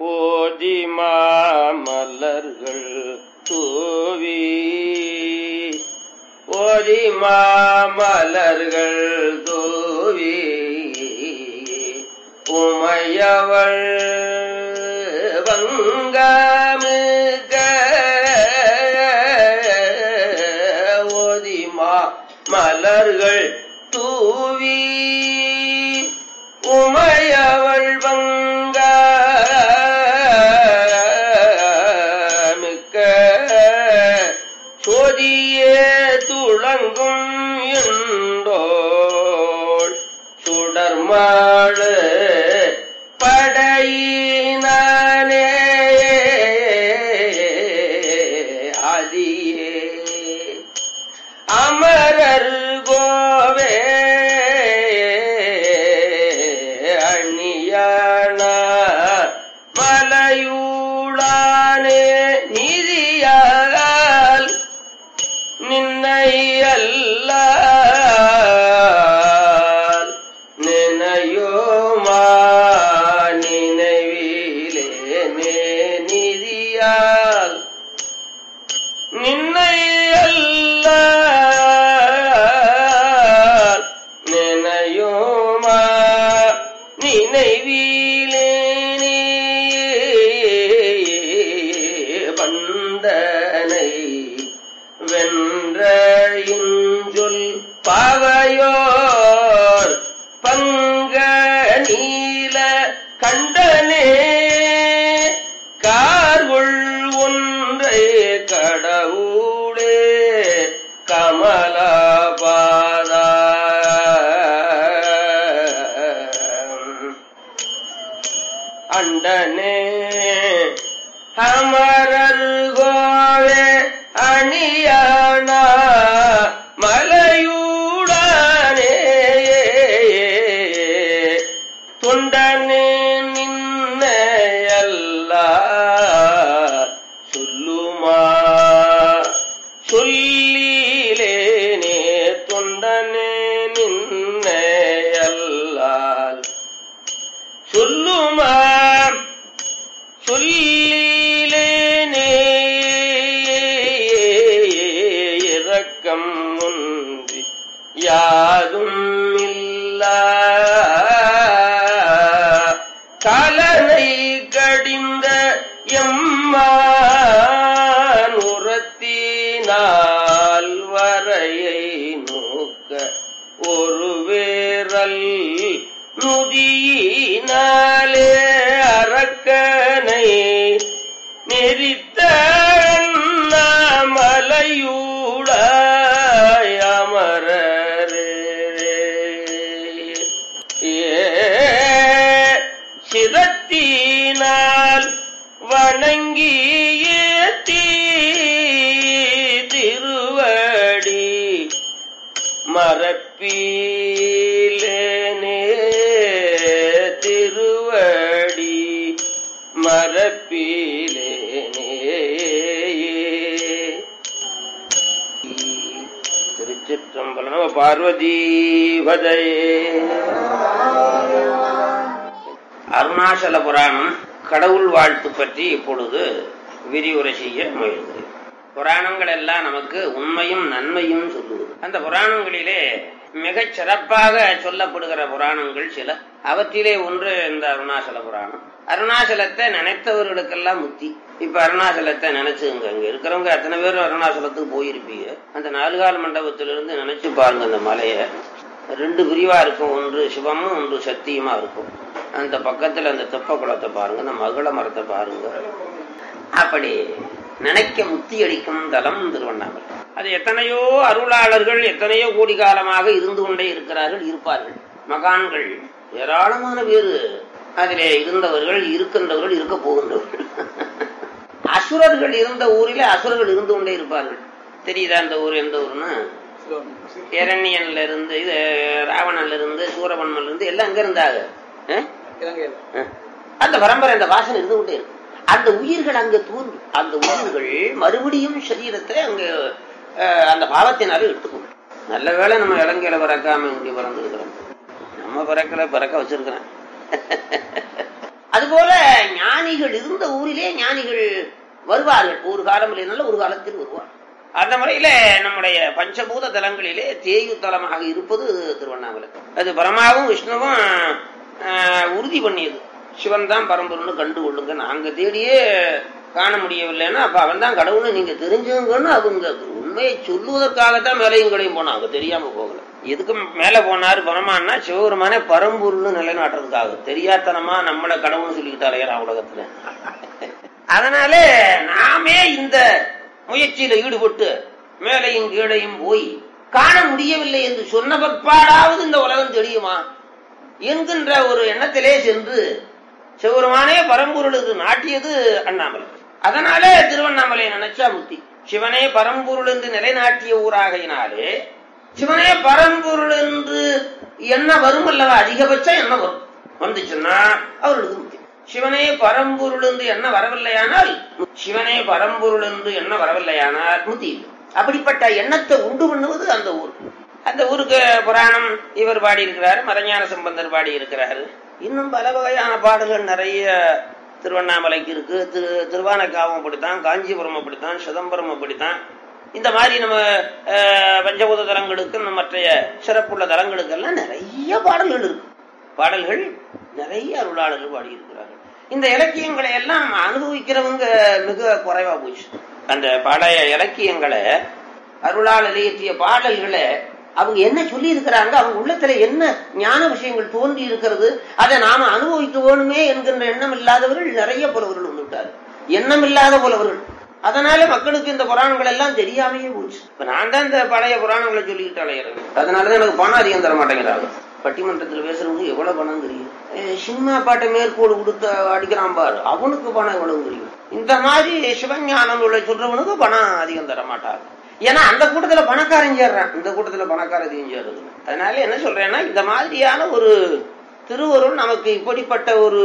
ஓதி மாமலர்கள் தூவி ஓதி மாமலர்கள் தூவி உமையவள் வங்கமிக ஓதி மா மலர்கள் தூவி உமையவள் வங்க மிக்க சோதியே துளங்கும் எண்டோள் சுடர்மாடு படையினானே ஆதியே அமரர் கோவே அணியான மலையூடானே நிதியால் நின்னை அல்ல நினையோமா நினைவிலே நே நிதியால் நின்னை அல்ல நினையோமா நினைவிலே பண்டனை வென்ற இஞ்சொல் பாவையோர் பங்க நீல கண்டனே கார்குள் ஒன்றை கடவுளே கமலபாதா அண்டனே அமரர் கோவே அணியானா மலையூடானே தொண்டனே நின்ன அல்ல சொல்லுமா சொல்லிலேனே தொண்டனே நின்ன அல்லால் சொல்லுமா சொல்லிலேனே இரக்கம் ஒன்றி யாதும் இல்ல கலனை கடிந்த எம்மான் உரத்தினால் வரையை நோக்க ஒரு வேரல் நுதியினாலே அரக்கனை நெறித்த மலையூடாய் அமரரே ஏ சிரத்தினால் வணங்கி ஏத்தி திருவடி மரப்பீலேனே திருவடி மரப்பீலேனே திருச்சிற்றம்பலம் பார்வதி பதையே அருணாசல புராணம் கடவுள் வாழ்த்து பற்றி இப்பொழுது விரிவுரை செய்ய முயல்கிறேன் புராணங்கள் எல்லாம் நமக்கு உண்மையும் நன்மையும் சொல்லுவது அந்த புராணங்களிலே மிகச் சிறப்பாக சொல்லப்படுகிற புராணங்கள் சில அவற்றிலே ஒன்று இந்த அருணாசல புராணம் அருணாசலத்தை நினைத்தவர்களுக்கெல்லாம் முத்தி இப்ப அருணாசலத்தை நினைச்சுங்க அங்க இருக்கிறவங்க அத்தனை பேரும் அருணாசலத்துக்கு போயிருப்பீங்க அந்த நாலுகால் மண்டபத்திலிருந்து நினைச்சு பாருங்க அந்த மலைய ரெண்டு பிரிவா இருக்கும் ஒன்று சிவமும் ஒன்று சக்தியுமா இருக்கும் அந்த பக்கத்துல அந்த தெப்ப குளத்தை பாருங்க அந்த மகள மரத்தை பாருங்க அப்படி நினைக்க முத்தி அளிக்கும் தலம் திருவண்ணாமலை அது எத்தனையோ அருளாளர்கள் எத்தனையோ கோடி காலமாக இருந்து கொண்டே இருக்கிறார்கள் இருப்பார்கள் மகான்கள் ஏராளமான பேரு அதிலே இருந்தவர்கள் இருக்கின்றவர்கள் இருக்க போகின்றவர்கள் அசுரர்கள் இருந்த ஊரிலே அசுரர்கள் இருந்து கொண்டே இருப்பார்கள் தெரியுதா அந்த ஊர் எந்த ஊர்னு இரண்யன்ல இருந்து இது ராவணன்ல இருந்து சூரபன்மன்ல இருந்து எல்லாம் எங்க இருந்தாங்க அஹ்? அஹ். அந்த பரம்பரை அந்த வாசனை இருந்து கொண்டே இருக்கும் அந்த உயிர்கள் அங்க தோன்றும் அந்த உயிர்கள் மறுபடியும் சரீரத்தை அங்க அஹ், அந்த பாவத்தினால எடுத்துக்கணும் நல்ல வேளை நம்ம இலங்கையில பிறக்காம இங்க பிறந்திருக்கிறோம் நம்ம பிறக்கல பிறக்க வச்சிருக்கிறேன் அதுபோல ஞானி ஞானிகள் இருந்த ஊரிலே ஞானிகள் வருவார்கள் ஒரு காலம் இல்லைனாலும் ஒரு காலத்தில் வருவார்கள் அந்த முறையில நம்முடைய பஞ்சபூத தலங்களிலே தேயு தலமாக இருப்பது திருவண்ணாமலை அது பரமாவும் விஷ்ணுவும் ஆஹ், உறுதி பண்ணியது சிவன் தான் பரம்பொருள்னு கண்டு கொள்ளுங்க நாங்க தேடியே காண முடியவில்லைன்னா அப்ப அவன் தான் கடவுள்னு நீங்க தெரிஞ்சுங்கன்னு அவங்க உண்மையை சொல்லுவதற்காகத்தான் மேலையும் கடையும் போனாங்க தெரியாம போகல எதுக்கு மேல போனாரு பரமான்னா சிவபெருமானே பரம்பொருள்னு நிலைநாட்டுறதுக்காக தெரியாதனமா நம்மள கடவுள்னு சொல்லிக்கிட்டு அலையறான் உலகத்துல அதனால நாமே இந்த முயற்சியில ஈடுபட்டு மேலையும் கீழையும் போய் காண முடியவில்லை என்று சொன்ன பிற்பாடாவது இந்த உலகம் தெரியுமா என்கின்ற ஒரு எண்ணத்திலே சென்று சிவருமானே பரம்பொருளுக்கு நாட்டியது அண்ணாமலை அதனாலே திருவண்ணாமலை நினைச்சா முத்தி சிவனே பரம்பொருள் என்று நிலைநாட்டிய ஊராகையினாலே சிவனே பரம்பொருள் என்று என்ன வரும் அல்லவா அதிகபட்சம் என்ன வரும் வந்துச்சுன்னா அவர்களுக்கு முத்தி சிவனே பரம்பொருள் என்று என்ன வரவில்லையானால் சிவனே பரம்பொருள் என்று என்ன வரவில்லையானால் முத்தி இல்லை. அப்படிப்பட்ட எண்ணத்தை உண்டு பண்ணுவது அந்த ஊர் அந்த ஊருக்கு புராணம் இவர் பாடி இருக்கிறாரு மரஞான சம்பந்தர் பாடி இருக்கிறாரு இன்னும் பல வகையான பாடல்கள் நிறைய திருவண்ணாமலைக்கு இருக்கு திரு திருவானக்காவும் அப்படித்தான் காஞ்சிபுரம் அப்படித்தான் சிதம்பரம் அப்படித்தான் இந்த மாதிரி நம்ம அஹ், பஞ்சபூத தலங்களுக்கு நம்ம மற்றைய சிறப்புள்ள தலங்களுக்கெல்லாம் நிறைய பாடல்கள் இருக்கு பாடல்கள் நிறைய அருளாளர்கள் பாடியிருக்கிறார்கள் இந்த இலக்கியங்களை எல்லாம் அனுபவிக்கிறவங்க மிக குறைவா போச்சு அந்த பழைய இலக்கியங்களை அருளாளர் இயற்றிய பாடல்களை அவங்க என்ன சொல்லி இருக்கிறாங்க அவங்க உள்ளத்துல என்ன ஞான விஷயங்கள் தோன்றி இருக்கிறது அதை நாம அனுபவிக்க வேணுமே என்கின்ற எண்ணம் இல்லாதவர்கள் நிறைய புலவர்கள் வந்துவிட்டார் எண்ணம் இல்லாத புலவர்கள் அதனால மக்களுக்கு இந்த புராணங்கள் எல்லாம் தெரியாமையே போச்சு இப்ப நான் தான் இந்த பழைய புராணங்களை சொல்லிக்கிட்டு அலையிறேன் அதனாலதான் எனக்கு பணம் அதிகம் தர மாட்டேங்கிறாங்க பட்டிமன்றத்துல பேசுறவங்க எவ்வளவு பணம் தெரியும் அஹ் சினிமா பாட்டை மேற்கோள் கொடுத்து அடிக்கிறான் பாரு அவனுக்கு பணம் எவ்வளவு தெரியும் இந்த மாதிரி சிவஞானம் உள்ள சொல்றவனுக்கு பணம் அதிகம் தர மாட்டாங்க ஏன்னா அந்த கூட்டத்துல பணக்காரன் சேர்றான் இந்த கூட்டத்துல பணக்கார அதிகம் சேருது அதனால என்ன சொல்றேன்னா இந்த மாதிரியான ஒரு திருவருள் நமக்கு இப்படிப்பட்ட ஒரு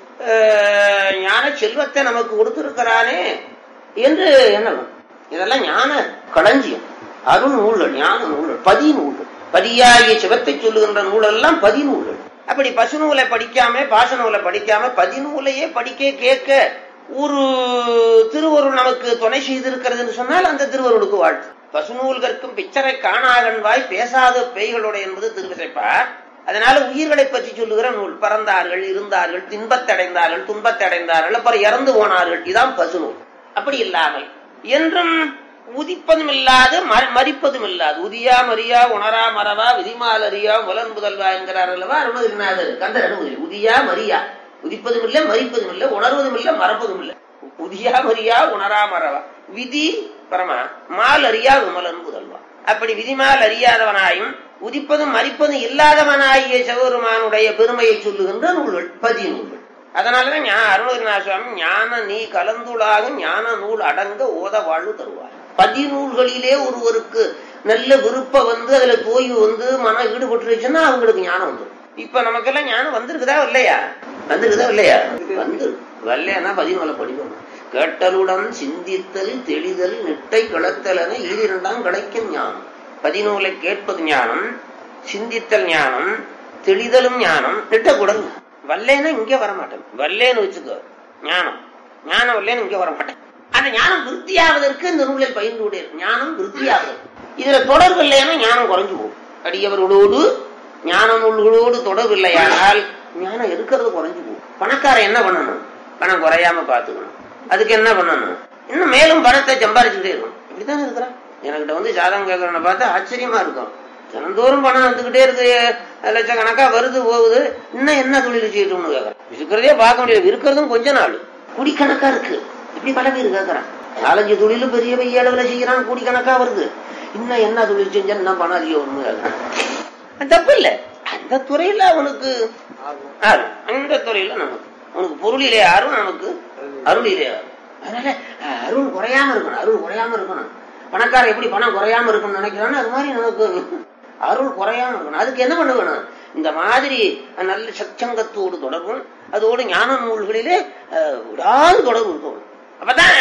அஹ், ஞான செல்வத்தை நமக்கு கொடுத்திருக்கிறானே என்று எண்ணணும் இதெல்லாம் ஞான களஞ்சியம் அருள் நூல்கள் ஞான நூல்கள் பதி நூல்கள் பதியாகிய சிவத்தை சொல்லுகின்ற நூலெல்லாம் பதிநூல்கள் அப்படி பசுநூலை படிக்காம பாசநூலை படிக்காம பதிநூலையே படிக்க கேட்க ஒரு திருவருள் நமக்கு துணை செய்திருக்கிறதுன்னு சொன்னால் அந்த திருவருளுக்கு வாழ்த்து பசுநூல் கற்கும் பிச்சரை காணாகன் வாய் பேசாத பேய்களுடைய என்பது திருவிசைப்பா அதனால உயிர்களை பற்றி சொல்லுகிற நூல் பறந்தார்கள் இருந்தார்கள் தின்பத்தடைந்தார்கள் துன்பத்தடைந்தார்கள் அப்புறம் இறந்து போனார்கள் இதான் பசுநூல் அப்படி இல்லாமல் என்றும் உதிப்பதும் இல்லாது ம- மரிப்பதும் இல்லாது உதியா மரியா உணரா மறவா விதிமால் அறியா முலன் முதல்வா என்கிறார் அல்லவா அருணகிரிநாதர் கந்த அனுமதி உதியா மரியா உதிப்பதும் இல்லை மரிப்பதும் இல்லை உணர்வதும் இல்லை மறப்பதும் இல்லை உதியா மரியா உணரா மறவா விதி பரமா மால் அறியா விமலன் முதல்வா அப்படி விதிமால் அறியாதவனாயும் உதிப்பதும் மரிப்பதும் இல்லாதவனாகிய சிவபெருமானுடைய பெருமையை சொல்லுகின்ற நூல்கள் பதி நூல்கள் அதனாலதான் ஞா- அருணகிரிநாத சுவாமி ஞான நீ கலந்துளாக ஞான நூல் அடங்க ஓத வாழ்வு தருவார் பதிநூல்களிலே ஒருவருக்கு நல்ல விருப்பம் வந்து அதுல தோய்வு வந்து மனம் ஈடுபட்டுருச்சுன்னா அவங்களுக்கு ஞானம் வந்துடும் இப்ப நமக்கெல்லாம் ஞானம் வந்திருக்குதா இல்லையா வந்திருக்குதா இல்லையா வந்து வரலையானா பதினோல படிக்கணும் கேட்டலுடன் சிந்தித்தல் தெளிதல் நெட்டை கிளத்தல் என ஈரிரண்டாம் கிடைக்கும் ஞானம் பதினூலை கேட்பது ஞானம் சிந்தித்தல் ஞானம் தெளிதலும் ஞானம் நெட்டக்கூடல் வல்லேன்னா இங்க வர மாட்டேன் வல்லேன்னு வச்சுக்கோ ஞானம் ஞானம் வரலன்னு இங்க வர மாட்டேன் அந்த ஞானம் விருத்தியாவதற்கு இந்த நூலில் பயின்று உடைய ஞானம் விருத்தியாவது இதுல தொடர்பு இல்லைன்னா ஞானம் குறைஞ்சு போகும் அடியவர்களோடு ஞான நூல்களோடு தொடர்பு இல்லையானால் ஞானம் இருக்கிறது குறைஞ்சு போகும் பணக்காரன் என்ன பண்ணணும் பணம் குறையாம பார்த்துக்கணும் அதுக்கு என்ன பண்ணணும் இன்னும் மேலும் பணத்தை சம்பாரிச்சுட்டே இருக்கணும் இப்படித்தானே இருக்கிறான் எனக்கிட்ட வந்து ஜாதகம் கேட்கறவனை பார்த்தா ஆச்சரியமா இருக்கும் தினந்தோறும் பணம் வந்துகிட்டே இருக்கு லட்சக்கணக்கா வருது போகுது இன்னும் என்ன தொழில் செய்யட்டும்னு கேட்கறேன் இருக்கிறதே பார்க்க முடியாது இருக்கிறதும் கொஞ்ச நாள் குடிக்கணக்கா இருக்கு இப்படி பல பேர் கேட்கறான் நாலஞ்சு தொழிலும் பெரிய பெரிய அளவுல செய்யறான் கோடிக்கணக்கா வருது இன்னும் என்ன தொழில் செஞ்சா என்ன பணம் அதிகம் வரும்னு கேட்கறான் அது தப்பு இல்ல அந்த துறையில அவனுக்கு ஆர்வம் அந்த துறையில நமக்கு அவனுக்கு பொருளிலே ஆர்வம் நமக்கு அருளிலே ஆர்வம் அதனால அஹ், அருள் குறையாம இருக்கணும் அருள் குறையாம இருக்கணும் பணக்காரன் எப்படி பணம் குறையாம இருக்கணும்னு நினைக்கிறானோ அது மாதிரி நமக்கு அருள் குறையாம இருக்கணும் அதுக்கு என்ன பண்ண வேணும் இந்த மாதிரி நல்ல சச்சங்கத்தோடு தொடர்பும் அதோடு ஞான நூல்களிலே அஹ், விடாது தொடர்பு இருக்கணும் அப்பதான்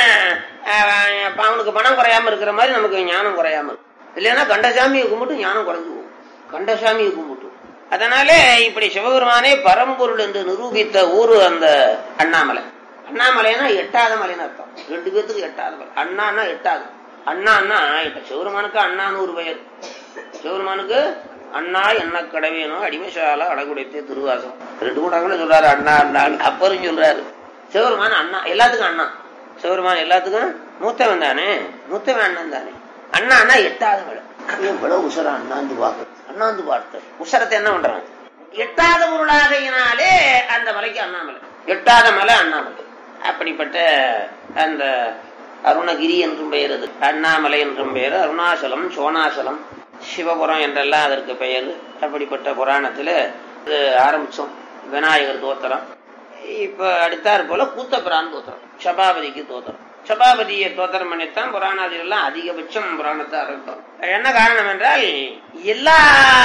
அஹ், அப்ப அவனுக்கு பணம் குறையாம இருக்கிற மாதிரி நமக்கு ஞானம் குறையாம இருக்கும் இல்லைன்னா கண்டசாமியை கும்பிட்டு ஞானம் குறைஞ்சு போகும் கண்டசாமியை கும்பிட்டு அதனாலே இப்படி சிவபெருமானே பரம்பொருள் என்று நிரூபித்த ஊரு அந்த அண்ணாமலை அண்ணாமலைனா எட்டாத மலைன்னு அர்த்தம் ரெண்டு பேர்த்துக்கு எட்டாத மலை அண்ணான்னா எட்டாது அண்ணான்னா எட்ட சிவருமானுக்கு அண்ணான்னு ஒரு பெயர் சிவருமானுக்கு அண்ணா என்ன கடவேணும் அடிமைசால அடகுடைத்தே திருவாசம் ரெண்டு கூட சொல்றாரு அண்ணா அண்ணா அப்பரும் சொல்றாரு சிவருமான் அண்ணா எல்லாத்துக்கும் அண்ணா சிவருமான் எல்லாத்துக்கும் மூத்தவன் தானே மூத்தவன் அண்ணன் தானே அண்ணா அண்ணா எட்டாத மலை அவன் எவ்வளவு உசர அண்ணாந்து பார்க்க அண்ணாந்து பார்த்த உசரத்தை என்ன பண்றான் எட்டாத பொருளாகையினாலே அந்த மலைக்கு அண்ணாமலை எட்டாத மலை அண்ணாமலை அப்படிப்பட்ட அந்த அருணகிரி என்றும் பெயர் அது அண்ணாமலை என்றும் பெயர் அருணாசலம் சோனாசலம் சிவபுரம் என்றெல்லாம் அதற்கு பெயர் அப்படிப்பட்ட புராணத்துல இது ஆரம்பிச்சோம் விநாயகர் தோத்திரம் இப்ப அடுத்தாற் போல கூத்தபிரான் தோத்திரம் சபாபதிக்கு தோத்திரம் சபாபதியை தோத்திரம் பண்ணித்தான் புராணாதிகள்லாம் அதிகபட்சம் புராணத்தை ஆரம்பித்தோம் என்ன காரணம் என்றால் எல்லா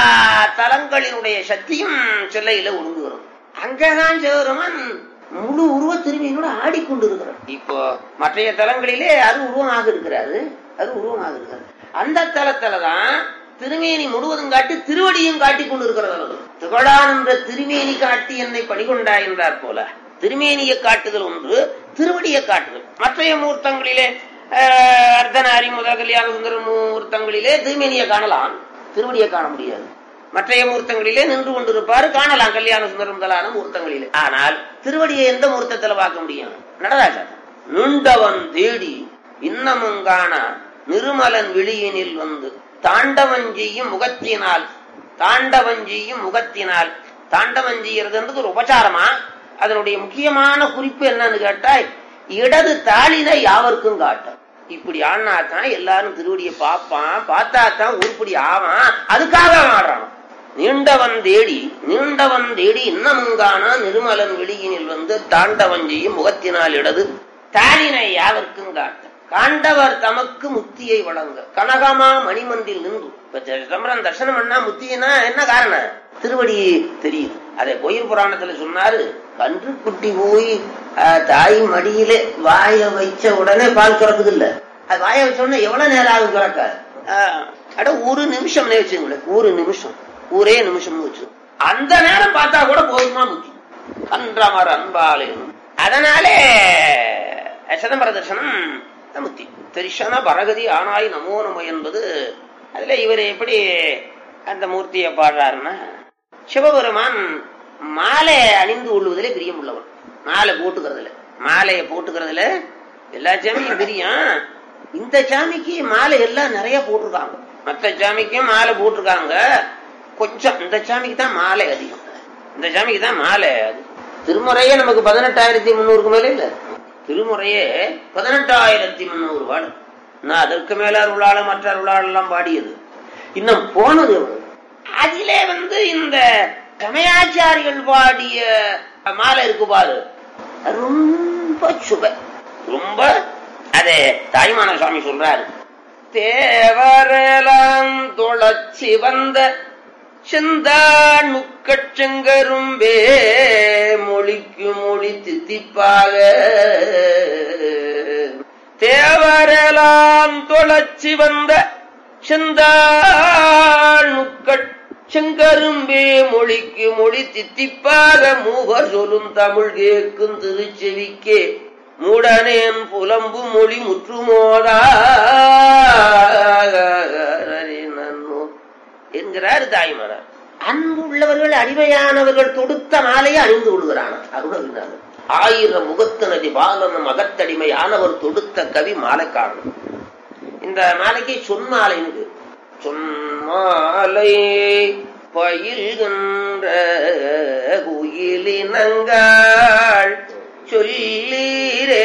தலங்களினுடைய சக்தியும் சில்லையில ஒடுங்குகிறோம் அங்கதான் சிவருமன் முழு உருவ திரும்பியினோட ஆடிக்கொண்டிருக்கிறார் இப்போ மற்றைய தலங்களிலே அது உருவமாக இருக்கிறாரு அது உருவமாக இருக்கிறார் அந்த தலத்துலதான் திருமேனி முழுவதும் காட்டி திருவடியும் காட்டி கொண்டு இருக்கிறது திகழான் என்ற திருமேனி காட்டி என்னை பணிகொண்டாய் என்றார் போல திருமேனியை காட்டுதல் ஒன்று திருவடியை காட்டுதல் மற்றைய மூர்த்தங்களிலே அஹ், அர்த்தநாரி முதல் கல்யாண சுந்தர மூர்த்தங்களிலே திருமேனியை காணலாம் திருவடியை காண முடியாது மற்றைய மூர்த்தங்களிலே நின்று கொண்டிருப்பாரு காணலாம் கல்யாண சுந்தரம் முதலான மூர்த்தங்களிலே ஆனால் திருவடியை எந்த மூர்த்தத்துல பார்க்க முடியும் நடராஜர் நின்றவன் தேடி இன்னமும் காண நிருமலன் விழியினில் வந்து தாண்டவஞ்செய்யும் முகத்தினால் தாண்டவஞ்செய்யும் முகத்தினால் தாண்டவஞ்செய்யறதுன்றது ஒரு உபச்சாரமா அதனுடைய முக்கியமான குறிப்பு என்னன்னு கேட்டா இடது தாளினை யாவருக்கும் காட்டும் இப்படி ஆனா தான் எல்லாரும் திருவடியை பார்ப்பான் பார்த்தா தான் உருப்படி ஆவான் அதுக்காக அவன் ஆடுறான் நீண்டவன் தேடி நீண்டவன் தேடி இன்னமுங்கான நிருமலன் வெளியினில் வந்து தாண்டவன் செய்யும் முகத்தினால் இடது தாளினை யாவர்க்கும் காட்ட காண்டவர் தமக்கு முத்தியை வழங்க கனகமா மணிமந்தில் நின்று இப்ப சிதம்பரம் தர்சனம் பண்ணா முத்தினா என்ன காரணம் திருவடி தெரியுது அதை கோயில் புராணத்துல சொன்னாரு கன்று குட்டி போய் ஆஹ், தாய் மடியிலே வாய வைச்ச உடனே பால் சுரக்குது இல்ல அது வாய வச்ச உடனே எவ்வளவு நேரம் ஆகும் சுரக்க ஆஹ், அட ஒரு நிமிஷம் வச்சுங்களேன் ஒரு நிமிஷம் ஒரே நிமிஷம் வச்சு அந்த நேரம் பார்த்தா கூட போதுமா முத்தி அன்றமர் அன்பாலே அதனாலே சிதம்பர தர்சனம் முத்தி தரிசன பரகதி ஆனாய் நமோ நம என்பது அதுல இவர் எப்படி அந்த மூர்த்தியை பாடுறாருன்னா சிவபெருமான் மாலை அணிந்து கொள்வதிலே பிரியம் உள்ளவன் மாலை போட்டுக்கிறதுல மாலையை போட்டுக்கிறதுல எல்லா சாமியும் பிரியம் இந்த சாமிக்கு மாலை எல்லாம் நிறைய போட்டிருக்காங்க மற்ற சாமிக்கும் மாலை போட்டிருக்காங்க கொஞ்சம் இந்த சாமிக்கு தான் மாலை அதிகம் இந்த சாமிக்கு தான் மாலை அது திருமுறையே நமக்கு பதினெட்டாயிரத்தி முந்நூறுக்கு மேல இல்ல திருமுறையே பதினெட்டாயிரத்தி முந்நூறு பாடு நான் அதற்கு மேல அருளாள மற்ற அருளாள எல்லாம் பாடியது இன்னும் போனது எவ்வளவு? அதிலே வந்து இந்த சமயாச்சாரிகள் பாடிய மாலை இருக்கு பாரு அது ரொம்ப சுப ரொம்ப அதே தாய்மான சுவாமி சொல்றாரு தேவரெல்லாம் தொழச்சி வந்த செந்தாணுக்கட் செங்கரும்பே மொழிக்கு மொழி தித்திப்பாக தேவரெல்லாம் தொழச்சி வந்த செந்தாணுக்கட் செங்கரும்பே மொழிக்கு மொழி தித்திப்பாக மூவர் சொல்லும் தமிழ் கேட்கும் திருச்செவிக்கே மூடனேன் புலம்பு மொழி முற்றுமோதா நன்னோ என்கிறார் தாய்மானார் அன்பு உள்ளவர்கள் அடிமையானவர்கள் தொடுத்த மாலையை அணிந்து கொள்கிறான் அருணகிரிநாதர் ஆயிரம் முகத்து நதி பாலனும் அகத்தடிமையானவர் தொடுத்த கவி மாலை காணும் இந்த மாலைக்கு சொன்மாலைன்னு சொன்மாலை பயில்கின்ற குயிலினங்காள் சொல்லீரே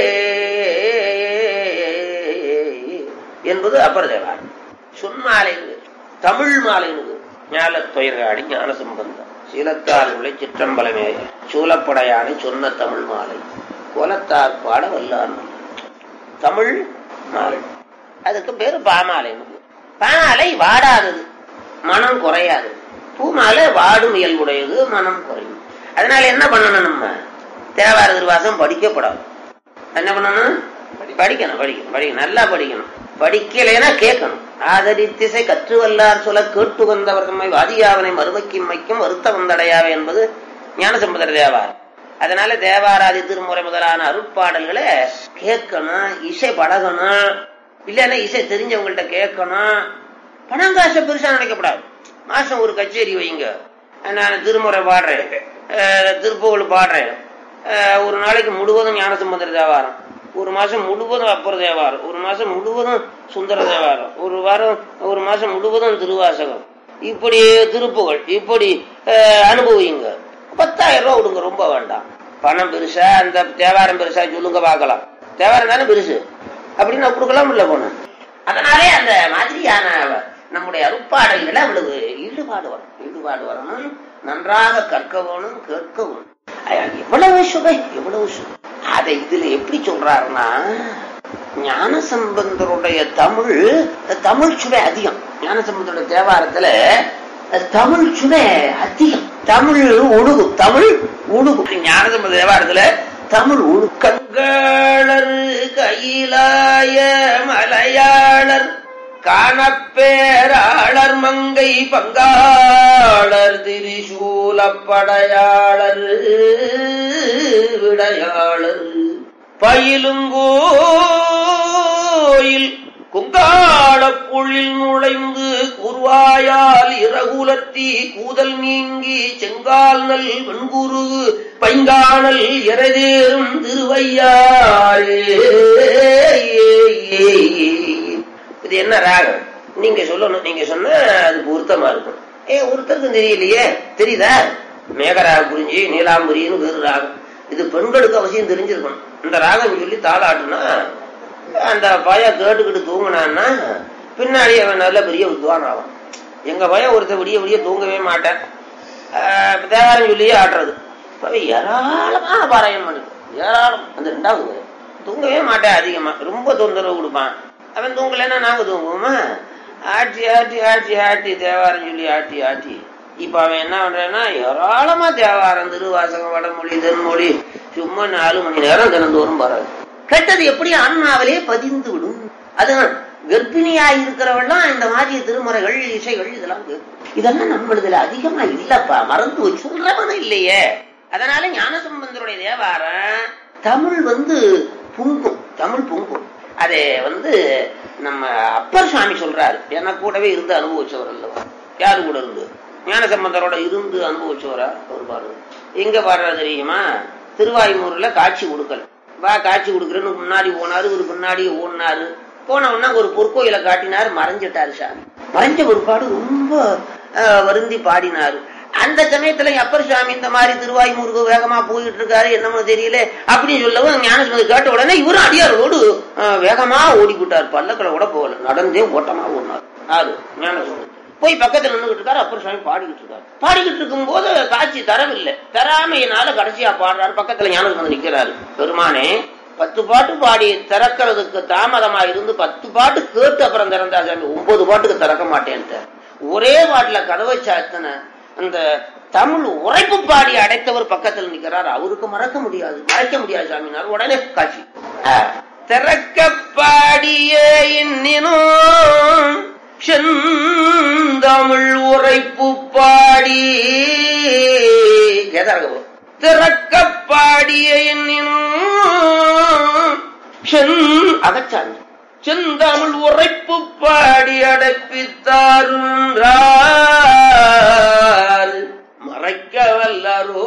என்பது அப்பர் தேவார் சொன்மாலை தமிழ் மாலைன்னு ஞாலத்துயர்காடி ஞான சம்பந்தம் சீலத்தால் உள்ள சிற்றம்பலமேய சூலப்படையானை சொன்ன தமிழ் மாலை கோலத்தார் பாட வல்லார் தமிழ் மாலை அதுக்கு பேரு பாமாலை பாமாலை வாடாதது மனம் குறையாது பூமாலை வாடும் இயல்புடையது மனம் குறையும் அதனால என்ன பண்ணணும் நம்ம தேவார திருவாசம் படிக்கப்படாது என்ன பண்ணணும் படிக்கணும் படிக்கணும் படிக்கணும் நல்லா படிக்கணும் படிக்கலைன்னா கேட்கணும் ஆதரித்திசை கற்று வல்லார் சொல்ல கேட்டு வந்தவர் தம்மை வாதியாவனை மறுமைக்கும் மைக்கும் வருத்த வந்தடையாவே என்பது ஞானசம்பந்தர் தேவார் அதனால தேவாராதி திருமுறை முதலான அருட்பாடல்களை கேட்கணும் இசை பழகணும் இல்லைன்னா இசை தெரிஞ்சவங்கள்ட்ட கேட்கணும் பணம் காசை பெருசா நினைக்கப்படாது மாசம் ஒரு கச்சேரி வைங்க நான் திருமுறை பாடுறேன் அஹ் திருப்புகழ் பாடுறேன் அஹ் ஒரு நாளைக்கு முழுவதும் ஞானசம்பந்தர தேவாரம் ஒரு மாசம் முழுவதும் அப்பர் தேவாரம் ஒரு மாசம் முழுவதும் சுந்தர தேவாரம் ஒரு வாரம் ஒரு மாசம் முழுவதும் திருவாசகம் இப்படி திருப்புகழ் இப்படி அஹ், அனுபவிங்க பத்தாயிரம் ரூபா விடுங்க ரொம்ப வேண்டாம் பணம் பெருசா அந்த தேவாரம் பெருசா சொல்லுங்க பார்க்கலாம் தேவாரம் தானே பெருசு அப்படின்னு நான் கொடுக்கலாம் இல்ல போனேன் அதனாலே அந்த மாதிரியான நம்முடைய அருட்பாடல்களை அவ்வளவு ஈடுபாடு வரும் ஈடுபாடு வரணும் நன்றாக கற்க வேணும் கேட்கவும் எவ்வளவு சுவை எவ்வளவு சுவை அதை இதுல எப்படி சொல்றாருன்னா ஞான சம்பந்தருடைய தமிழ் தமிழ் சுவை அதிகம் ஞான சம்பந்தருடைய தேவாரத்துல தமிழ் சுவை அதிகம் தமிழ் ஒழுகும் தமிழ் ஒழுகும் ஞான சம்பந்த தேவாரத்துல தமிழ் ஒழுக்கங்களர் கையிலாய மலையாளர் காணப்பேராளர் மங்கை பங்காளர் திரிசூலப்படையாளர் விடையாளர் பயிலுங்கோயில் குங்காளப்புள்ளில் நுழைந்து குருவாயால் இறகுலர்த்தி கூதல் நீங்கி செங்கால் நல் வெண்குரு பைங்கானல் எரதேறும் திருவையாரே இது என்ன ராகம் நீங்க சொல்லணும் நீங்க சொன்னா அது பொருத்தமா இருக்கும் ஏ ஒருத்தருக்கும் தெரியலையே தெரியுதா மேகராக புரிஞ்சு நீலாம்பரின்னு வேறு ராகம் இது பெண்களுக்கு அவசியம் தெரிஞ்சிருக்கணும் இந்த ராகம் சொல்லி தாளாட்டுனா அந்த பையன் கேட்டுக்கிட்டு தூங்கினான்னா பின்னாடி அவன் நல்ல பெரிய வித்வான் ஆகும் எங்க பையன் ஒருத்தர் விடிய விடிய தூங்கவே மாட்டேன் ஆஹ் தேவாரம் சொல்லியே ஆடுறது அவன் ஏராளமான பாராயணம் பண்ணுது ஏராளம் அந்த ரெண்டாவது தூங்கவே மாட்டேன் அதிகமா ரொம்ப தொந்தரவு கொடுப்பான் அவன் தூங்கலைன்னா நாங்க தூங்குவோமா ஆட்டி ஆட்டி ஆட்டி ஆட்டி தேவாரம் சொல்லி ஆட்டி ஆட்டி இப்ப அவன் என்ன பண்றான்னா ஏராளமா தேவாரம் திருவாசகம் வடமொழி தென்மொழி சும்மா நாலு மணி நேரம் தினந்தோறும் பாருங்க கெட்டது எப்படி ஆன்மாவிலே பதிந்து விடும் அதுதான் கர்ப்பிணியா இருக்கிறவெல்லாம் இந்த மாதிரி திருமுறைகள் இசைகள் இதெல்லாம் கேட்கும். இதெல்லாம் நம்மளதுல அதிகமா இல்லப்பா மறந்து வச்சு சொல்றவனும் இல்லையே அதனால ஞானசம்பந்தருடைய தேவாரம் தமிழ் வந்து பொங்கும் தமிழ் பொங்கும் அதை வந்து நம்ம அப்பர் சுவாமி சொல்றாரு ஏன்னா கூடவே இருந்து அனுபவிச்சவர் அல்லவா யாரு கூட இருந்து ஞானசம்பந்தரோட இருந்து அனுபவிச்சவரா அவர் பாருங்க எங்க பாடுறாரு தெரியுமா திருவாய்மூர்ல காட்சி கொடுக்கல வா காட்சி கொடுக்குறேன்னு முன்னாடி போனாரு ஒரு பின்னாடி ஓடினாரு போன உடனே ஒரு பொற்கோயில காட்டினாரு மறைஞ்சிட்டாரு சாமி மறைஞ்ச ஒருபாடு ரொம்ப அஹ், வருந்தி பாடினாரு அந்த சமயத்துல அப்பர் சுவாமி இந்த மாதிரி திருவாய்மூருக்கு வேகமா போயிட்டு இருக்காரு என்னமோ தெரியல அப்படின்னு சொல்லவும் ஞானசுமதி கேட்ட உடனே இவரும் அடியாரோடு அஹ், வேகமா ஓடி விட்டார் பல்லக்கில் கூட போகல நடந்தே ஓட்டமா ஓடினார் யாரு ஞானசுமதி போய் பக்கத்துல நின்றுகிட்டு இருக்காரு அப்பர் சுவாமி பாடிக்கிட்டு இருக்காரு பாடிக்கிட்டு இருக்கும் போது காட்சி தரவில்லை தராமையினால கடைசியா பாடுறாரு பக்கத்துல ஞானசுமதி நிக்கிறாரு பெருமானே பத்து பாட்டு பாடி திறக்கிறதுக்கு தாமதமா இருந்து பத்து பாட்டு கேட்டு அப்புறம் திறந்தா சாமி ஒன்பது பாட்டுக்கு திறக்க மாட்டேன்ட்டு ஒரே பாட்டுல கதவை சாத்தின அந்த தமிழ் உரைப்பு பாடி அடைத்தவர் பக்கத்துல நிக்கிறார் அவருக்கு மறக்க முடியாது மறைக்க முடியாது சாமினார் உடனே காட்சி ஆ. திறக்க பாடிய இன்னினும் செந்தமிழ் உரைப்பு பாடி கேதாரக திறக்க பாடிய என்னும் சென் அகச்சான் செந்தமிழ் உரைப்பு பாடி அடைப்பித்தாருன்றார் மறைக்க வல்லரோ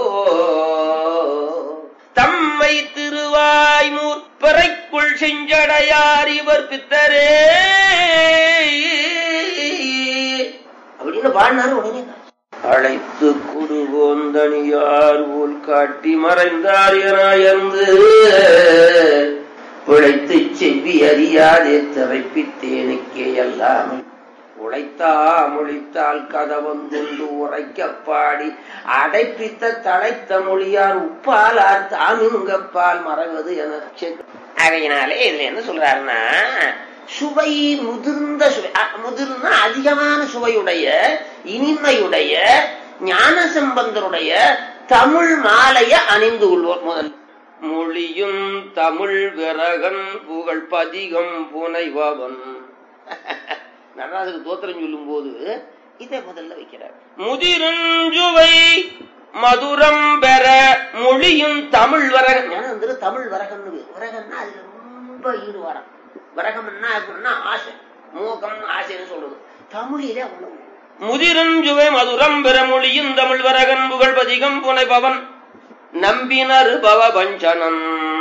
தம்மை திருவாய்மூர் பிறைக்குள் செஞ்சடையார் இவர் பித்தரே அப்படின்னு பாடினாரு உடனே அழைத்து குருகோந்தனியார் போல் காட்டி மறைந்தார் என அயர்ந்து உழைத்து செவ்வி அறியாதே திரைப்பித்தேனுக்கே அல்லாமல் உழைத்தா மொழித்தால் கதவந்துண்டு உரைக்க பாடி அடைப்பித்த தழைத்த மொழியார் உப்பாலார் தாமிங்கப்பால் மறைவது என ஆகையினாலே இதுல என்ன சொல்றாருன்னா சுவை முதிர்ந்த சுவை அ, முதிர்ந்த அதிகமான சுவையுடைய இனிமையுடைய ஞான சம்பந்தருடைய தமிழ் மாலைய அணிந்து கொள்வோர் முதல் மொழியும் தமிழ் விரகன் புகழ் பதிகம் புனைவவன் நடராஜருக்கு தோத்திரம் சொல்லும் போது இதை முதல்ல வைக்கிறார் முதிருஞ்சுவை மதுரம் பெற மொழியும் தமிழ் வரகன் ஞானம் வந்துரு தமிழ் வரகன்னு பேரு. வரகன்னா அதுல ரொம்ப ஈடுபாடம் வரகம்னா அப்படின்னா ஆசை மோகம் ஆசைன்னு சொல்றது தமிழிலே அவ்வளவு முதிரஞ்சுவை மதுரம் பெற மொழியும் தமிழ் வரகன் புகழ் பதிகம் புனைபவன் நம்பினர் பவ பஞ்சனம்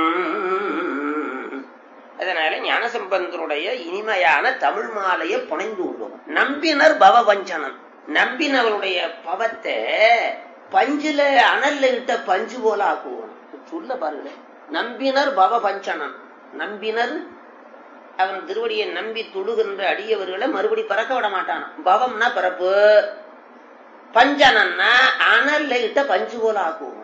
அதனால ஞானசம்பந்தருடைய இனிமையான தமிழ் மாலையை புனைந்து உள்ளோம் நம்பினர் பவ வஞ்சனன் நம்பினவருடைய பவத்தை பஞ்சுல அனல்ல இட்ட பஞ்சு போல ஆக்குவோம் சொல்ல பாருங்களேன் நம்பினர் பவ பஞ்சனன் நம்பினர் அவன் திருவடியை நம்பி தொடுகின்ற அடியவர்களை மறுபடி பறக்க விட மாட்டான் பவம்னா பிறப்பு பஞ்சனன்னா அனல்ல இட்ட பஞ்சு போல ஆக்குவோம்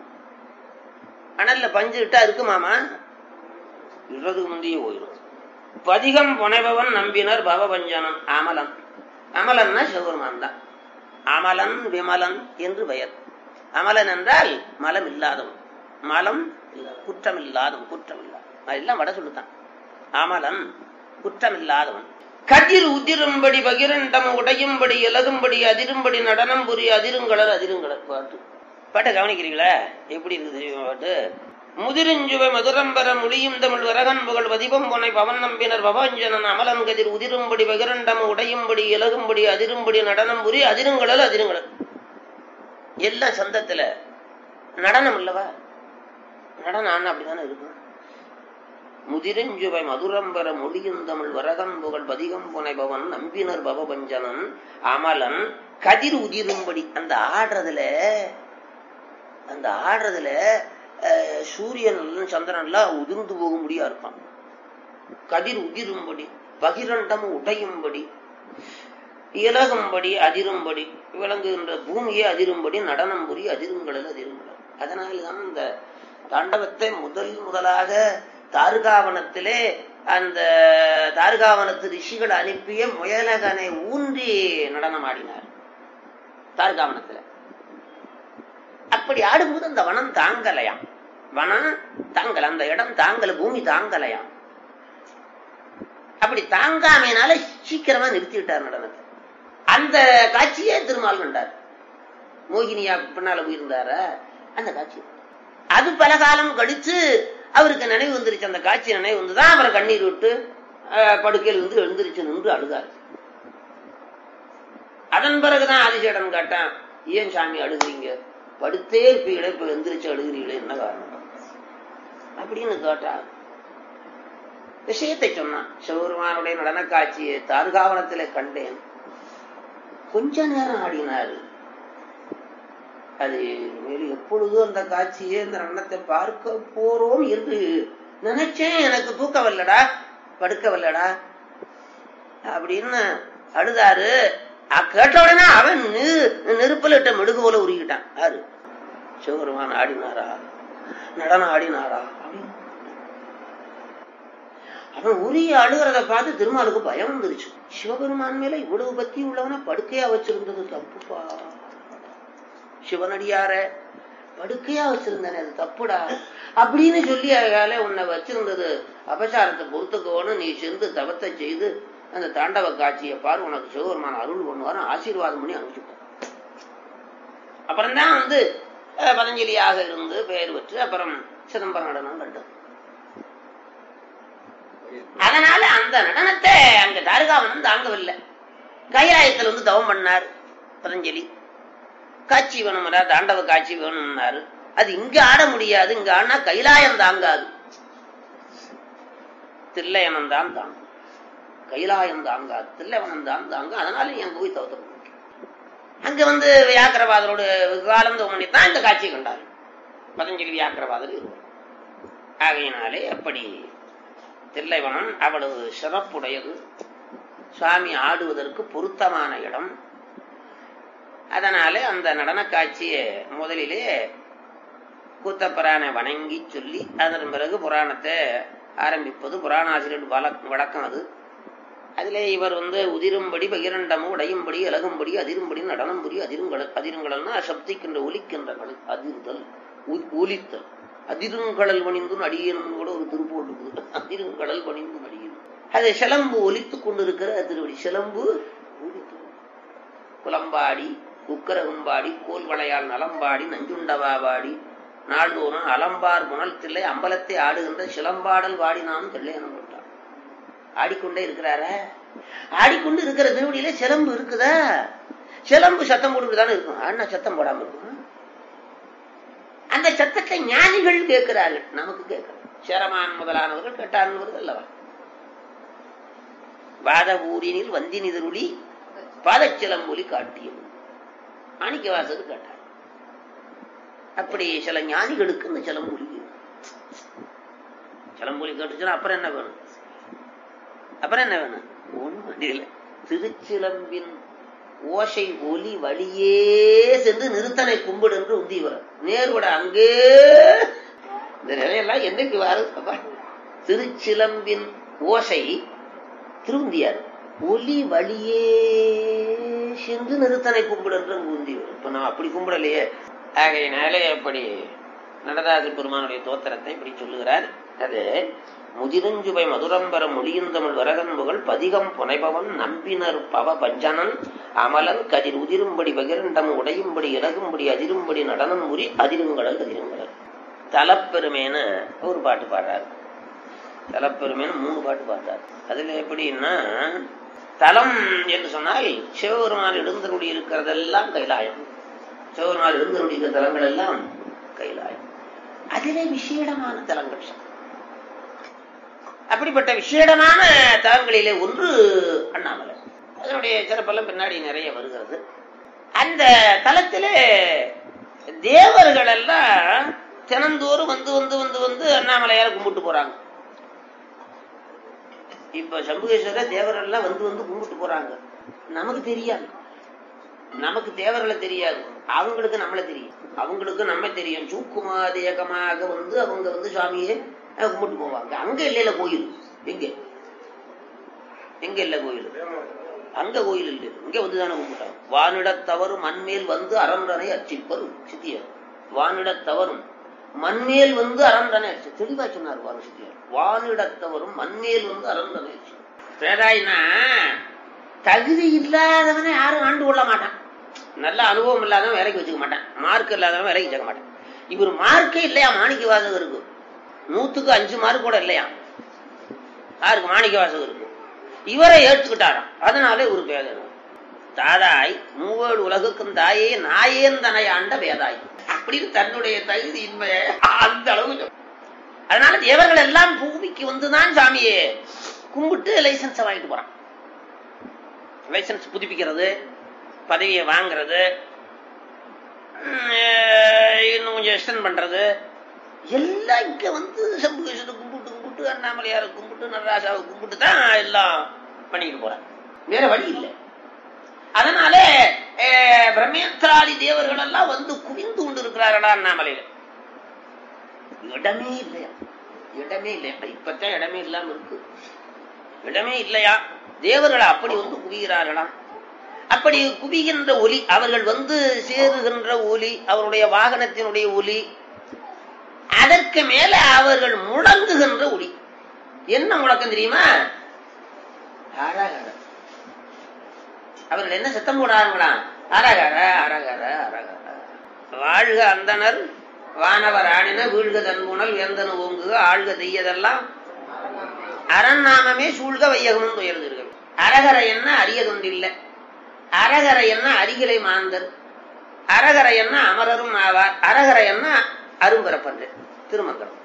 அனல்ல பஞ்சு இட்டா இருக்குமாமா இறது முந்திய போயிடும் பதிகம் புனைபவன் நம்பினர் பவபஞ்சனன் அமலன் அமலன்னா சிவபெருமான் தான் அமலன் விமலன் என்று பெயர் அமலன் என்றால் மலம் இல்லாதவன் மலம் குற்றம் இல்லாதவன் குற்றம் இல்லாதவன் எல்லாம் வட சொல்லுத்தான் அமலன் குற்றம் இல்லாதவன் கதிர் உதிரும்படி பகிரண்டம் உடையும்படி இலகும்படி அதிரும்படி நடனம் புரிய அதிருங்களர் அதிருங்களர் பாட்டு பாட்டை கவனிக்கிறீங்களா எப்படி இருக்குது தெரியுமா பாட்டு முதிருஞ்சுவை மதுரம்பர மொழியும் தமிழ் வரகன் புகழ் பதிபம் பொனை பவன் நம்பினர் பவஞ்சனன் அமலன் கதிர் உதிரும்படி பகிரண்டம் உடையும்படி இலகும்படி அதிரும்படி நடனம் புரி அதிருங்களல் அதிருங்களல் எல்லாம் சந்தத்துல நடனம் இல்லவா நடனம் ஆனா அப்படிதானே இருக்கும் முதிரஞ்சுவை மதுரம்பர மொழியும் தமிழ் வரகன் புகழ் பதிகம் புனைபவன் நம்பினர் பவபஞ்சனன் அமலன் கதிர் உதிரும்படி அந்த ஆடுறதுல அந்த ஆடுறதுல அஹ், சூரியன் சந்திரன் எல்லாம் உதிர்ந்து போகும்படியா இருப்பான் கதிர் உதிரும்படி பகிரண்டம் உடையும்படி இலகும்படி அதிரும்படி விளங்குகின்ற பூமியை அதிரும்படி நடனம் புரி அதிருங்களல் அதிருங்களல் அதனால்தான் இந்த தாண்டவத்தை முதல் முதலாக தாருகாவனத்திலே அந்த தாருகாவனத்து ரிஷிகள் அனுப்பிய முயலகனை ஊன்றி நடனமாடினார் தாருகாவனத்துல அப்படி ஆடும்போது அந்த வனம் தாங்கலையாம் வனம் தாங்கல அந்த இடம் தாங்கல பூமி தாங்கலையாம் அப்படி தாங்காமையினால சீக்கிரமா நிறுத்தி விட்டார் நடனத்தை அந்த காட்சியே திருமால் கண்டார் மோகினியா பின்னால போயிருந்தார அந்த காட்சி அது பல காலம் கழிச்சு அவருக்கு நினைவு வந்துருச்சு அந்த காட்சி நினைவு வந்துதான் அவரை கண்ணீர் விட்டு அஹ், படுக்கையில் இருந்து எழுந்திருச்சு நின்று அழுதார் அதன் பிறகுதான் ஆதிசேடன் கேட்டான் ஏன் சாமி அழுகுறீங்க படுத்தே இருப்பீங்களே இப்ப எந்திரிச்சு அழுகிறீங்களே என்ன காரணம் அப்படின்னு கேட்டா விஷயத்தை சொன்னான் சிவபெருமானுடைய நடன காட்சியை தார்காவனத்திலே கண்டேன் கொஞ்ச நேரம் ஆடினாரு அது மேலும் எப்பொழுது அந்த காட்சியை அந்த நடனத்தை பார்க்க போறோம் என்று நினைச்சேன் எனக்கு தூக்கம் வரலடா படுக்க வரலடா அப்படின்னு அழுதாரு அ- கேட்ட உடனே அவன் நெ- நெருப்புல இட்ட மெழுகு போல உருகிட்டான் யாரு சிவபெருமான் ஆடினாரா நடனம் ஆடினாரா அப்படின்னு. அவன் உரிய அழுகிறத பார்த்து திருமாலுக்கு பயம் வந்துருச்சு சிவபெருமான் மேல இவ்வளவு பக்தி உள்ளவன படுக்கையா வச்சிருந்தது தப்புப்பா சிவனடியார படுக்கையா வச்சிருந்தானே அது தப்புடா அப்படின்னு சொல்லி அதால உன்னை வச்சிருந்தது அபசாரத்தை பொறுத்துக்கோன்னு நீ சென்று தவத்தை செய்து அந்த தாண்டவ காட்சியை பாரு உனக்கு சிவபெருமான் அருள் பண்ணுவாரு ஆசீர்வாதம் பண்ணி அனுப்பிச்சுட்டான் அப்புறம்தான் வந்து அஹ், பதஞ்சலியாக இருந்து பெயர் பெற்று அப்புறம் சிதம்பரம் நடனம் கண்டது அதனால அந்த நடனத்தை அங்க தாருகாவனம் தாங்கவில்லை கைலாயத்தில் வந்து தவம் பண்ணார் பதஞ்சலி காட்சி வேணும்னா தாண்டவ காட்சி வேணும்னாரு அது இங்க ஆட முடியாது இங்க ஆடினா கைலாயம் தாங்காது தில்லையனம் தான் தாங்கும் கைலாயம் தாங்காது தில்லைவனம் தான் தாங்க அதனால நீ அங்க போய் தவத்த அங்க வந்து வியாக்கிரவாதரோட காலம் தோமணி தான் இந்த காட்சியை கண்டார் பதஞ்சலி வியாக்கிரவாதர் இருவர் ஆகையினாலே அப்படி தில்லைவனம் அவ்வளவு சிறப்புடையது சுவாமி ஆடுவதற்கு பொருத்தமான இடம் அதனாலே அந்த நடன காட்சியை முதலிலே கூத்தப்பரானை வணங்கி சொல்லி அதன் பிறகு புராணத்தை ஆரம்பிப்பது புராணாசிரியர் வழக் வழக்கம் அது அதிலே இவர் வந்து உதிரும்படி பகிரண்டமும் உடையும்படி இலகும்படி அதிரும்படி நடனம் புரி அதிருங்கடல் அதிருங்கடல்னா சப்திக்கின்ற ஒலிக்கின்ற கடல் அதிர்தல் ஒ- ஒலித்தல் அதிருங்கடல் பணிந்து அடியனும் கூட ஒரு திருப்பூர் இருக்குது அதிருங்கடல் பணிந்து அடியனும் அது சிலம்பு ஒலித்துக் கொண்டிருக்கிற திருவடி சிலம்பு ஒலித்து குளம்பாடி உக்கரகும்பாடி கோல் வளையால் நலம்பாடி நஞ்சுண்டவா பாடி நாள்தோறும் அலம்பார் புனல் தில்லை அம்பலத்தை ஆடுகின்ற சிலம்பாடல் வாடி நாம் தில்லையனம் கொண்டார் ஆடிக்கொண்டே இருக்கிறார ஆடிக்கொண்டு இருக்கிற திருவடியில சிலம்பு இருக்குதா சிலம்பு சத்தம் போட்டுதானே இருக்கும் ஆனா சத்தம் போடாம இருக்கும் அந்த சத்தத்தை ஞானிகள் கேட்கிறார்கள் நமக்கு கேட்கணும் சேரமான் முதலானவர்கள் கேட்டார்கள் அல்லவா வாத ஊரினில் வந்தினிதருளி பாதச்சிலம்பொலி காட்டியும் மாணிக்கவாசகர் கேட்டார் அப்படி சில ஞானிகளுக்கு இந்த சிலம்பொலி சிலம்பொலி கேட்டுச்சுன்னா அப்புறம் என்ன வேணும் அப்புறம் என்ன வேணும் ஒண்ணும் இல்லை திருச்சிலம்பின் ஓசை ஒலி வழியே சென்று நிறுத்தனை கும்பிடு என்று உந்தி வரும் நேர்வட அங்கே இந்த நிலையெல்லாம் என்னைக்கு வரும் திருச்சிலம்பின் ஓசை திருந்தியார் ஒலி வழியே சென்று நிறுத்தனை கும்பிடு என்று உந்தி வரும் இப்ப நான் அப்படி கும்பிடலையே ஆகையினாலே அப்படி நடராஜ பெருமானுடைய தோத்திரத்தை இப்படி சொல்லுகிறார் அது முதிரஞ்சுவை மதுரம்பர மொழியுந்தமிழ் வரகன்புகள் பதிகம் புனைபவன் நம்பினர் பவ பஞ்சனன் அமலன் கதிர் உதிரும்படி பகிரண்டம் உடையும்படி இலகும்படி அதிரும்படி நடனம் முறி அதிருங்கடல் அதிருங்கடல் தலப்பெருமேன ஒரு பாட்டு பாடுறாரு தலப்பெருமேனு மூணு பாட்டு பாடுறாரு அதுல எப்படின்னா தலம் என்று சொன்னால் சிவபெருமான் எழுந்தருடி இருக்கிறதெல்லாம் கைலாயம் சிவபெருமான் எழுந்தருடி இருக்கிற தலங்கள் எல்லாம் கைலாயம் அதிலே விசேடமான தலங்கள் அப்படிப்பட்ட விசேடமான தலங்களிலே ஒன்று அண்ணாமலை அதனுடைய சிறப்பெல்லாம் பின்னாடி நிறைய வருகிறது அந்த தலத்திலே தேவர்கள் எல்லாம் தினந்தோறும் வந்து வந்து வந்து வந்து அண்ணாமலையார கும்பிட்டு போறாங்க இப்ப சம்புகேஸ்வர தேவர்கள் எல்லாம் வந்து வந்து கும்பிட்டு போறாங்க நமக்கு தெரியாது நமக்கு தேவர்களை தெரியாது அவங்களுக்கு நம்மளை தெரியும் அவங்களுக்கு நம்ம தெரியும் சூக்குமாதேகமாக வந்து அவங்க வந்து சுவாமியே கும்பிட்டு போவாங்க அங்க இல்லையில கோயில் எங்க எங்க இல்ல கோயில் அங்க கோயில் இல்லை இங்க வந்துதானே கும்பிட்டாங்க வானிடத்தவரும் மண்மேல் வந்து அரண்டனை அர்ச்சிப்பரும் சித்தியர் வானிடத்தவரும் மண்மேல் வந்து அரண்டனை அர்ச்சி தெளிவா சொன்னார் வாரு சித்தியர் வானிடத்தவரும் மண்மேல் வந்து அரண்டனை அர்ச்சி பேராயினா தகுதி இல்லாதவனை யாரும் ஆண்டு கொள்ள மாட்டான் நல்ல அனுபவம் இல்லாதவன் வேலைக்கு வச்சுக்க மாட்டான் மார்க் இல்லாதவன் வேலைக்கு வச்சுக்க மாட்டான் இவர் மார்க்கே இல்லையா மாணிக்க வாசகருக்கு நூத்துக்கு அஞ்சு மார்க் கூட இல்லையா யாருக்கு மாணிக்க வாசகருக்கு இவரை ஏற்றுக்கிட்டாராம் அதனாலே ஒரு பேதனம் தாதாய் மூவேடு உலகுக்கும் தாயே நாயேன் தனை ஆண்ட வேதாய் அப்படின்னு தன்னுடைய தகுதி இன்மைய அந்த அளவு அதனால தேவர்கள் எல்லாம் பூமிக்கு வந்துதான் சாமியே கும்பிட்டு லைசன்ஸ் வாங்கிட்டு போறான் லைசன்ஸ் புதுப்பிக்கிறது பதவியை வாங்குறது இன்னும் கொஞ்சம் எக்ஸ்டன் பண்றது எல்லாம் இங்க வந்து சம்புகேஸ்வரர் கும்பிட்டு கும்பிட்டு அண்ணாமலையார கும்பிட்டு நடராஜாவை கும்பிட்டு தான் எல்லாம் பண்ணிட்டு போறாங்க வேற வழி இல்லை அதனால பிரம்மேந்திராதி தேவர்கள் எல்லாம் வந்து குவிந்து கொண்டு இருக்கிறார்களா அண்ணாமலையில இடமே இல்லையா இடமே இல்லையா இப்பத்தான் இடமே இல்லாம இருக்கு இடமே இல்லையா தேவர்கள் அப்படி வந்து குவிகிறார்களாம் அப்படி குவிகின்ற ஒலி அவர்கள் வந்து சேருகின்ற ஒலி அவருடைய வாகனத்தினுடைய ஒலி அதற்கு மேல அவர்கள் முழங்குகின்ற ஒளி என்ன முழக்கம் தெரியுமா அரகர அவர்கள் என்ன சத்தம் போடாங்களா அரகர அரகர அரகர வாழ்க அந்தனர் வானவர் ஆணின வீழ்க தன்புணல் வேந்தன ஓங்குக ஆழ்க தெய்யதெல்லாம் அரண்நாமமே சூழ்க வையகமும் துயர்ந்தீர்கள் அரகர என்ன அரியதொன்றில்லை அரகர என்ன அருகிலை மாந்தர் அரகர என்ன அமரரும் ஆவார் அரகர என்ன அரும்பரப்பன்று திருமங்கலம்